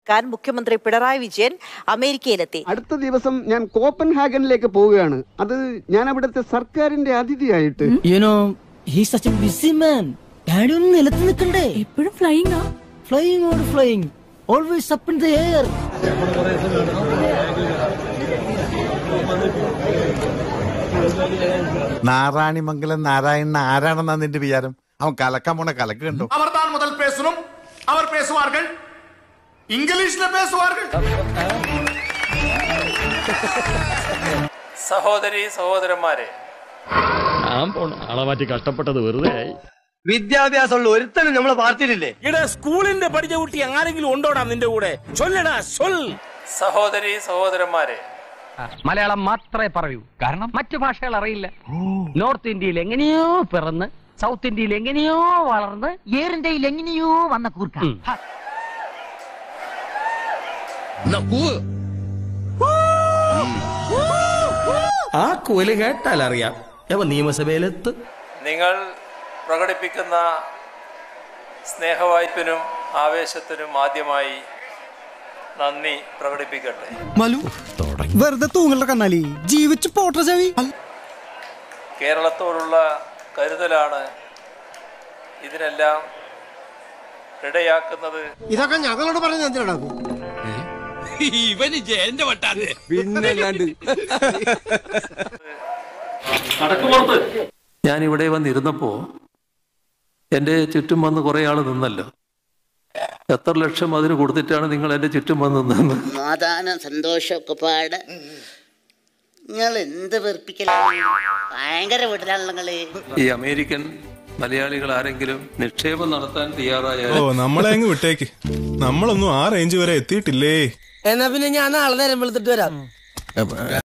ക്കാൻ മുഖ്യമന്ത്രി പിണറായി വിജയൻ അമേരിക്കയിലെത്തി അടുത്ത ദിവസം ഞാൻ കോപ്പൻഹാഗനിലേക്ക് പോവുകയാണ് അത് ഞാൻ അവിടുത്തെ സർക്കാരിന്റെ അതിഥിയായിട്ട് you know he such a busy man daddy ഒന്ന് നിലത്ത് നിൽക്കണ്ടേ എപ്പോഴും ഫ്ലൈയിങ് ആ flying or flying always up in the air Narayanimangalam Narayanan ആരാണെന്നാ നിന്റെ വിചാരം അവൻ കലക്കാൻ പോണ കലക്ക് കണ്ടു அவர்தான் முதல் பேசணும் அவர் பேசுவார்கள் இங்கிலீஷ்ல பேசுவார்கள் സഹോദരി സഹോദരന്മാരെ ഞാൻ പോണ ആളെ മാറ്റി കഷ്ടപ്പെട്ടത് വെറുതെ ആയി വിദ്യാഭ്യാസമുള്ള ഒരുത്തനും നമ്മളെ പാർട്ടിയിലില്ലേ ഇവിടെ സ്കൂളിന്റെ പഠിച്ച കുട്ടി ആരെങ്കിലും ഉണ്ടോടാ നിന്റെ കൂടെ ചൊല്ലടാ ചൊൽ സഹോദരി സഹോദരന്മാരെ മലയാളം മാത്രമേ പറയൂ കാരണം മറ്റു ഭാഷകൾ അറിയില്ല നോർത്ത് ഇന്ത്യയിൽ എങ്ങനെയോ പിറന്ന് സൗത്ത് ഇന്ത്യയിൽ എങ്ങനെയോ വളർന്ന് എയർ ഇന്ത്യയിൽ എങ്ങനെയോ വന്ന കൂർക്ക ആ കോല് കേട്ടാൽ അറിയാം അവ നിയമസഭയിലെത്ത് നിങ്ങൾ പ്രകടിപ്പിക്കുന്ന സ്നേഹവായ്പിനും ആവേശത്തിനും ആദ്യമായി നന്ദി പ്രകടിപ്പിക്കട്ടെ മലു വെറുതെ തൂങ്ങല കന്നാലി ജീവിച്ചു പോട്ടെ ചവി കേരളത്തോടുള്ള കരുതലാണ് ഇതിനെല്ലാം ഇടയാക്കുന്നത് ഇതൊക്കെ ഞങ്ങളോട് പറഞ്ഞ എന്തിനാണ് ഇവന് ജയന്റെ വട്ടാതെ ഞാൻ ഇവിടെ വന്നിരുന്നപ്പോ എൻ്റെ ചുറ്റും വന്ന് കുറെ ആൾ നിന്നല്ലോ എത്ര ലക്ഷം അതിന് കൊടുത്തിട്ടാണ് നിങ്ങൾ എൻ്റെ ചുറ്റും വന്ന് നിന്നത് സമാധാനം സന്തോഷമൊക്കെ പാട് നിങ്ങൾ എന്ത് വെറുപ്പിക്കലാണ് ഭയങ്കര വീട്ടിലാണല്ലോ നിങ്ങള് ഈ അമേരിക്കൻ മലയാളികൾ ആരെങ്കിലും നിക്ഷേപം നടത്താൻ തയ്യാറായാൽ ഓ നമ്മളെ അങ്ങ് വിട്ടേക്ക് നമ്മളൊന്നും ആ റേഞ്ച് വരെ എത്തിയിട്ടില്ലേ എന്നാ പിന്നെ ഞാൻ നാളെ നേരം വെളുത്തിട്ട് വരാം